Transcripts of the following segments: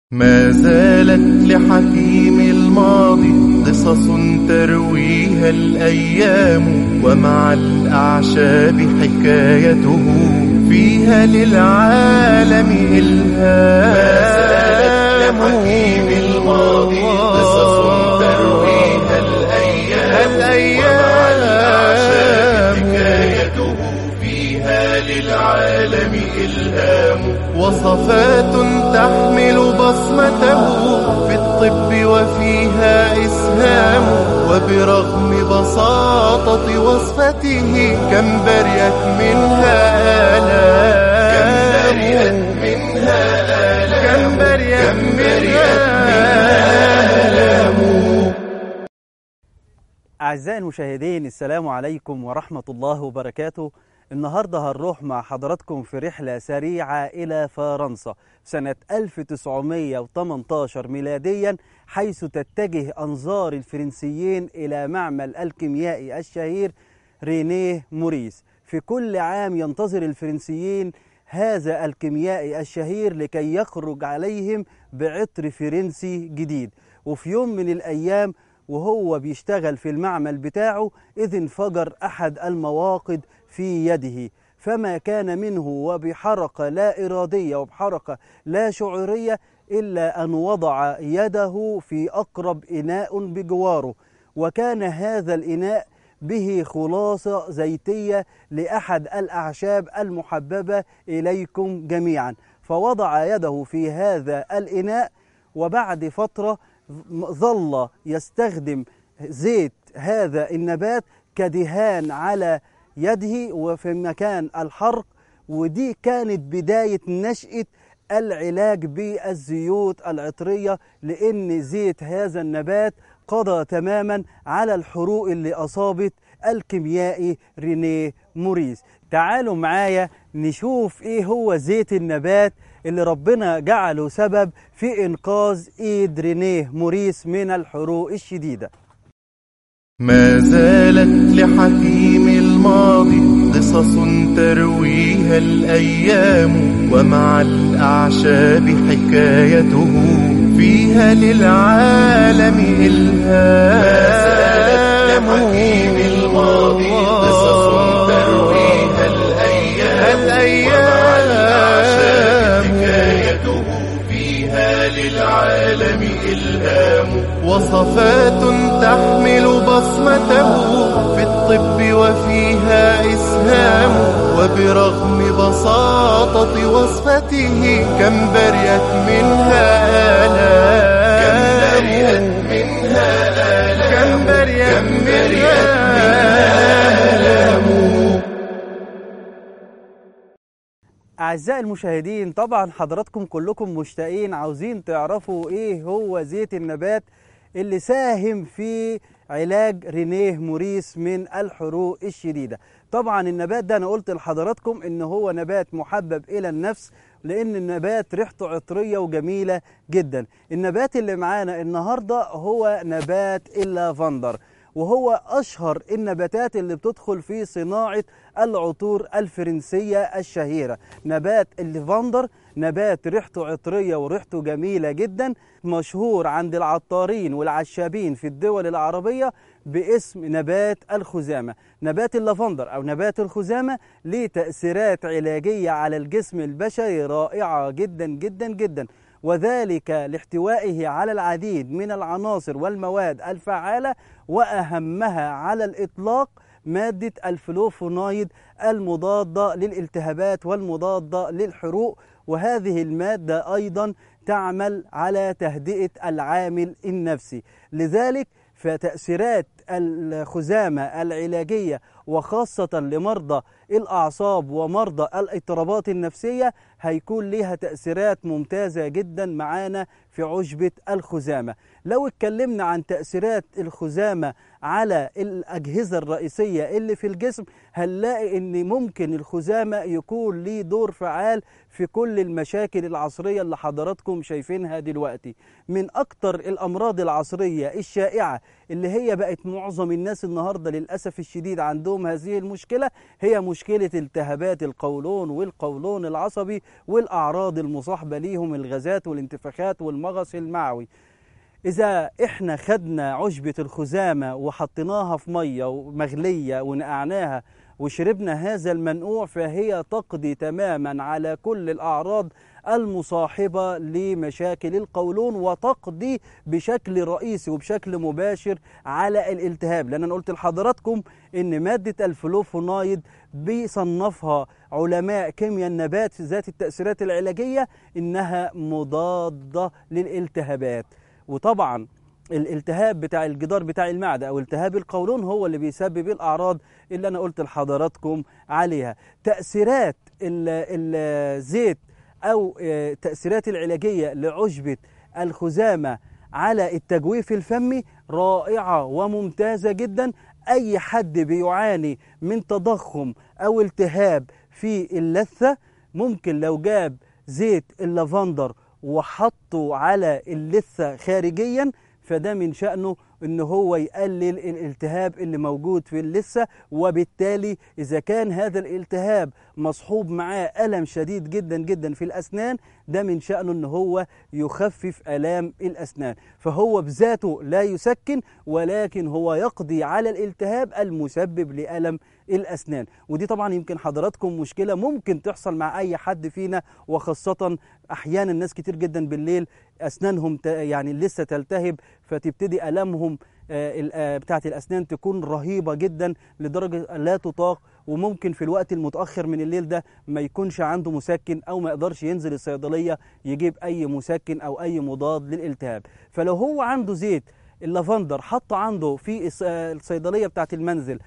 ما زالت لحكيم الماضي قصص ترويها الأيام ومع الأعشاب حكايته فيها للعالم إلهام ما زالت لحكيم الماضي قصص ترويها الأيام, الأيام ومع الأعشاب حكايته فيها للعالم إلهام وصفات تحمل بصمته في الطب وفيها إسهام وبرغم بساطة وصفته كم بريت منها آلام كم بريت منها آلام كم بريت منها آلام أعزائي المشاهدين السلام عليكم ورحمة الله وبركاته النهاردة هنروح مع حضراتكم في رحلة سريعة إلى فرنسا سنة 1918 ميلاديا حيث تتجه أنظار الفرنسيين إلى معمل الكيميائي الشهير رينيه موريس في كل عام ينتظر الفرنسيين هذا الكيميائي الشهير لكي يخرج عليهم بعطر فرنسي جديد وفي يوم من الأيام وهو بيشتغل في المعمل بتاعه إذ انفجر أحد المواقد في يده فما كان منه وبحركة لا إرادية وبحركة لا شعورية إلا أن وضع يده في أقرب إناء بجواره وكان هذا الإناء به خلاصة زيتية لأحد الأعشاب المحببة إليكم جميعا فوضع يده في هذا الإناء وبعد فترة ظل يستخدم زيت هذا النبات كدهان على يده وفي مكان الحرق ودي كانت بداية نشأة العلاج بالزيوت العطرية لأن زيت هذا النبات قضى تماما على الحروق اللي أصابت الكيميائي رينيه موريس تعالوا معايا نشوف ايه هو زيت النبات اللي ربنا جعله سبب في انقاذ ايد رينيه موريس من الحروق الشديده ما زالت لحكيم الماضي قصص ترويها الأيام ومع الأعشاب حكايته فيها للعالم إلهام ما زالت لحكيم الماضي قصص ترويها الأيام, الأيام ومع الأعشاب حكايته فيها للعالم إلهام وصفات تحمل بصمته في الطب وفيها إسهام وبرغم بساطة وصفته كم بريت منها آلام كم بريت منها آلام كم بريت منها آلام أعزائي المشاهدين طبعا حضراتكم كلكم مشتاقين عاوزين تعرفوا إيه هو زيت النبات اللي ساهم في علاج رينيه موريس من الحروق الشديدة طبعا النبات ده أنا قلت لحضراتكم إن هو نبات محبب إلى النفس لأن النبات ريحته عطرية وجميلة جدا النبات اللي معانا النهاردة هو نبات اللافندر وهو أشهر النباتات اللي بتدخل في صناعة العطور الفرنسية الشهيرة نبات الليفاندر نبات ريحته عطرية وريحته جميلة جدا مشهور عند العطارين والعشابين في الدول العربية باسم نبات الخزامة نبات اللافندر أو نبات الخزامة ليه تأثيرات علاجية على الجسم البشري رائعة جدا جدا جدا وذلك لاحتوائه على العديد من العناصر والمواد الفعالة وأهمها على الإطلاق مادة الفلوفونايد المضادة للالتهابات والمضادة للحروق وهذه المادة أيضا تعمل على تهدئة العامل النفسي لذلك فتأثيرات الخزامة العلاجية وخاصة لمرضى الأعصاب ومرضى الاضطرابات النفسية هيكون لها تأثيرات ممتازة جدا معانا في عشبة الخزامة لو اتكلمنا عن تأثيرات الخزامة على الأجهزة الرئيسية اللي في الجسم هنلاقي إن ممكن الخزامة يكون ليه دور فعال في كل المشاكل العصرية اللي حضراتكم شايفينها دلوقتي من أكتر الأمراض العصرية الشائعة اللي هي بقت معظم الناس النهاردة للأسف الشديد عندهم هذه المشكلة هي مشكلة التهابات القولون والقولون العصبي والأعراض المصاحبة ليهم الغازات والانتفاخات والمغص المعوي إذا إحنا خدنا عشبة الخزامة وحطيناها في مية مغلية ونقعناها وشربنا هذا المنقوع فهي تقضي تماما على كل الأعراض المصاحبة لمشاكل القولون وتقضي بشكل رئيسي وبشكل مباشر على الالتهاب لأن أنا قلت لحضراتكم إن مادة الفلوفونايد بيصنفها علماء كيمياء النبات ذات التأثيرات العلاجية إنها مضادة للالتهابات وطبعا الالتهاب بتاع الجدار بتاع المعدة أو التهاب القولون هو اللي بيسبب الأعراض اللي أنا قلت لحضراتكم عليها تأثيرات الزيت أو تأثيرات العلاجية لعشبة الخزامة على التجويف الفمي رائعة وممتازة جدا أي حد بيعاني من تضخم أو التهاب في اللثة ممكن لو جاب زيت اللافندر وحطه على اللثة خارجيا فده من شأنه ان هو يقلل الالتهاب اللي موجود في اللثه وبالتالي اذا كان هذا الالتهاب مصحوب معاه الم شديد جدا جدا في الاسنان ده من شأنه ان هو يخفف الام الاسنان فهو بذاته لا يسكن ولكن هو يقضي على الالتهاب المسبب لالم الاسنان ودي طبعا يمكن حضراتكم مشكله ممكن تحصل مع اي حد فينا وخاصه احيانا ناس كتير جدا بالليل اسنانهم يعني لسه تلتهب فتبتدي المهم بتاعه الاسنان تكون رهيبه جدا لدرجه لا تطاق وممكن في الوقت المتاخر من الليل ده ما يكونش عنده مسكن او ما يقدرش ينزل الصيدليه يجيب اي مسكن او اي مضاد للالتهاب فلو هو عنده زيت اللافندر حطه عنده في الصيدليه بتاعه المنزل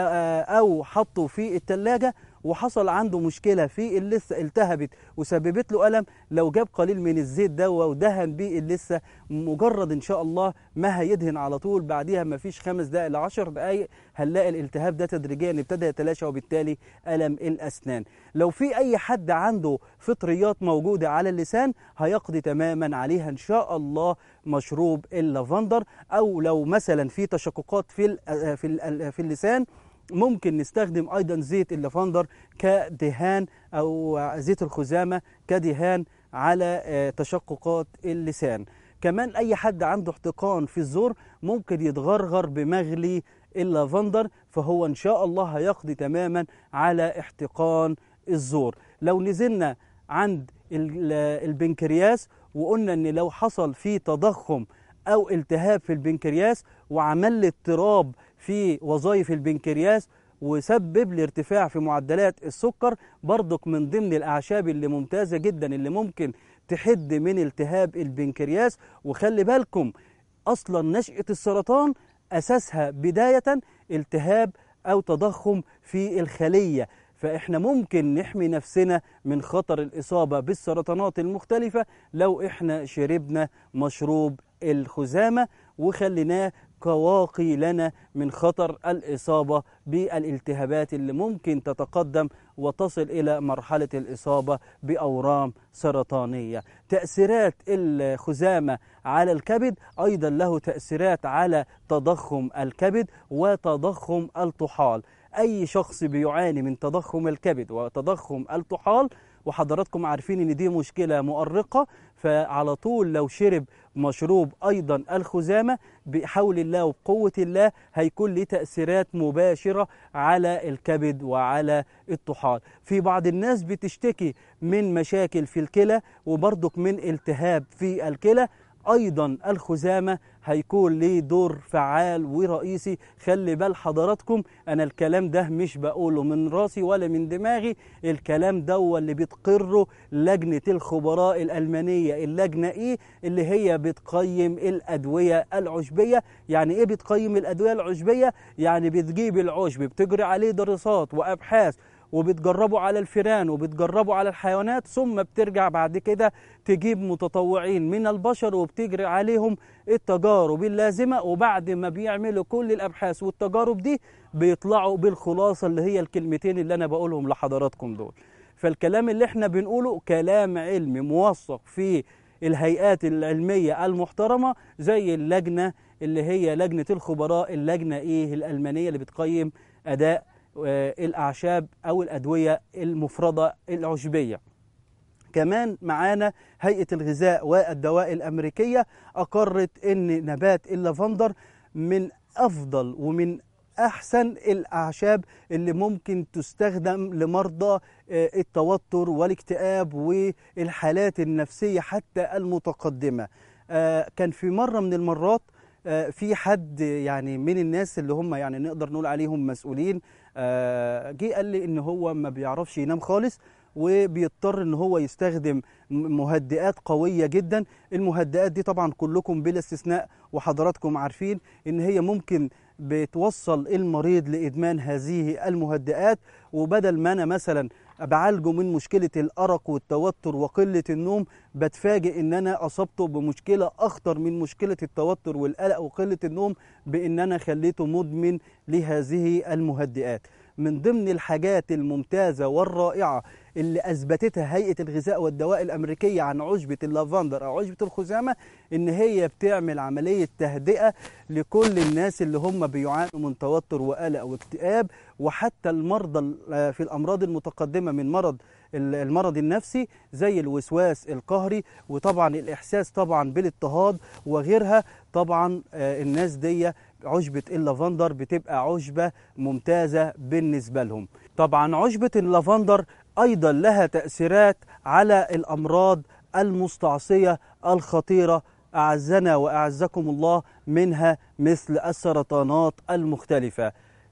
او حطه في الثلاجه وحصل عنده مشكله في اللثه التهبت وسببت له الم لو جاب قليل من الزيت ده ودهن بيه اللثه مجرد ان شاء الله ما هيدهن على طول بعديها ما فيش خمس دقائق ل 10 دقائق هنلاقي الالتهاب ده تدريجيا ابتدى يتلاشى وبالتالي الم الاسنان لو في اي حد عنده فطريات موجوده على اللسان هيقضي تماما عليها ان شاء الله مشروب اللافندر او لو مثلا في تشققات في في في اللسان ممكن نستخدم ايضا زيت اللافندر كدهان او زيت الخزامه كدهان على تشققات اللسان كمان اي حد عنده احتقان في الزور ممكن يتغرغر بمغلي اللافندر فهو ان شاء الله هيقضي تماما على احتقان الزور لو نزلنا عند البنكرياس وقلنا ان لو حصل فيه تضخم او التهاب في البنكرياس وعمل لي اضطراب في وظائف البنكرياس وسبب لارتفاع في معدلات السكر برضك من ضمن الاعشاب اللي ممتازه جدا اللي ممكن تحد من التهاب البنكرياس وخلي بالكم اصلا نشاه السرطان اساسها بدايه التهاب او تضخم في الخليه فاحنا ممكن نحمي نفسنا من خطر الاصابه بالسرطانات المختلفه لو احنا شربنا مشروب الخزامه وخليناه كواقي لنا من خطر الإصابة بالالتهابات اللي ممكن تتقدم وتصل إلى مرحلة الإصابة بأورام سرطانية تأثيرات الخزامة على الكبد أيضا له تأثيرات على تضخم الكبد وتضخم الطحال أي شخص بيعاني من تضخم الكبد وتضخم الطحال وحضراتكم عارفين ان دي مشكله مؤرقه فعلى طول لو شرب مشروب ايضا الخزامه بحول الله وبقوه الله هيكون له تاثيرات مباشره على الكبد وعلى الطحال في بعض الناس بتشتكي من مشاكل في الكلى وبرضك من التهاب في الكلى ايضا الخزامه هيكون ليه دور فعال ورئيسي خلي بال حضراتكم انا الكلام ده مش بقوله من راسي ولا من دماغي الكلام ده هو اللي بتقره لجنه الخبراء الالمانيه اللجنه ايه اللي هي بتقيم الادويه العشبيه يعني ايه بتقيم الادويه العشبيه يعني بتجيب العشب بتجري عليه دراسات وابحاث وبتجربه على الفيران وبتجربه على الحيوانات ثم بترجع بعد كده تجيب متطوعين من البشر وبتجري عليهم التجارب اللازمة وبعد ما بيعملوا كل الأبحاث والتجارب دي بيطلعوا بالخلاصة اللي هي الكلمتين اللي أنا بقولهم لحضراتكم دول فالكلام اللي احنا بنقوله كلام علمي موثق في الهيئات العلمية المحترمة زي اللجنة اللي هي لجنة الخبراء اللجنة ايه الألمانية اللي بتقيم أداء آه، الأعشاب أو الأدوية المفردة العشبية كمان معانا هيئة الغذاء والدواء الأمريكية أقرت أن نبات اللافندر من أفضل ومن أحسن الأعشاب اللي ممكن تستخدم لمرضى آه، التوتر والاكتئاب والحالات النفسية حتى المتقدمة آه، كان في مرة من المرات آه، في حد يعني من الناس اللي هم يعني نقدر نقول عليهم مسؤولين آه، جه قال لي ان هو ما بيعرفش ينام خالص وبيضطر ان هو يستخدم م- مهدئات قويه جدا المهدئات دي طبعا كلكم بلا استثناء وحضراتكم عارفين ان هي ممكن بتوصل المريض لادمان هذه المهدئات وبدل ما انا مثلا بعالجه من مشكله الارق والتوتر وقله النوم بتفاجئ ان انا اصبته بمشكله اخطر من مشكله التوتر والقلق وقله النوم بان انا خليته مدمن لهذه المهدئات من ضمن الحاجات الممتازه والرائعه اللي اثبتتها هيئه الغذاء والدواء الامريكيه عن عشبه اللافندر او عشبه الخزامه ان هي بتعمل عمليه تهدئه لكل الناس اللي هم بيعانوا من توتر وقلق واكتئاب وحتى المرضى ال- في الامراض المتقدمه من مرض ال- المرض النفسي زي الوسواس القهري وطبعا الاحساس طبعا بالاضطهاد وغيرها طبعا آه، الناس دي عشبة اللافندر بتبقى عشبة ممتازة بالنسبة لهم طبعا عشبة اللافندر أيضا لها تأثيرات على الأمراض المستعصية الخطيرة أعزنا وأعزكم الله منها مثل السرطانات المختلفة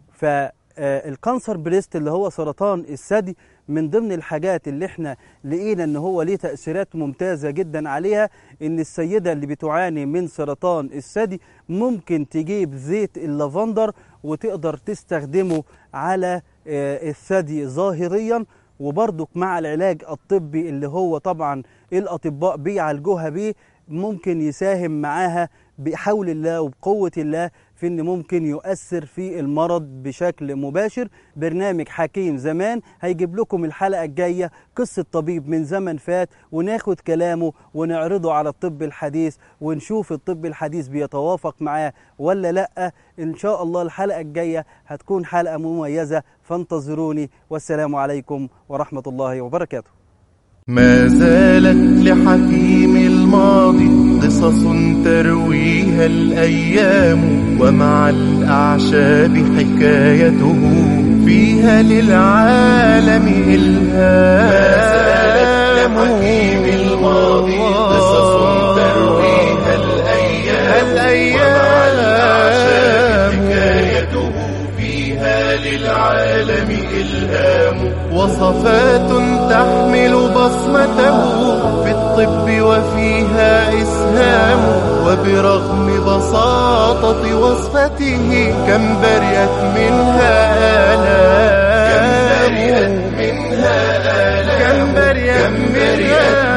فالكانسر بريست اللي هو سرطان الثدي من ضمن الحاجات اللي احنا لقينا ان هو ليه تأثيرات ممتازة جدا عليها ان السيدة اللي بتعاني من سرطان الثدي ممكن تجيب زيت اللافندر وتقدر تستخدمه على آه، الثدي ظاهريا وبرضك مع العلاج الطبي اللي هو طبعا الاطباء بيعالجوها بيه ممكن يساهم معاها بحول الله وبقوة الله في ان ممكن يؤثر في المرض بشكل مباشر برنامج حكيم زمان هيجيب لكم الحلقة الجاية قصة طبيب من زمن فات وناخد كلامه ونعرضه على الطب الحديث ونشوف الطب الحديث بيتوافق معاه ولا لا ان شاء الله الحلقة الجاية هتكون حلقة مميزة فانتظروني والسلام عليكم ورحمة الله وبركاته ما زالت لحكيم الماضي قصص ترويها الأيام ومع الأعشاب حكايته فيها للعالم إلهام ما زالت لحكيم الماضي قصص ترويها الأيام, الأيام ومع الأعشاب حكايته فيها للعالم إلهام وصفات تحمل بصمته في الطب وفيها إسهام وبرغم بساطة وصفته كم برئت منها آلام كم برئت منها آلام كم برئت منها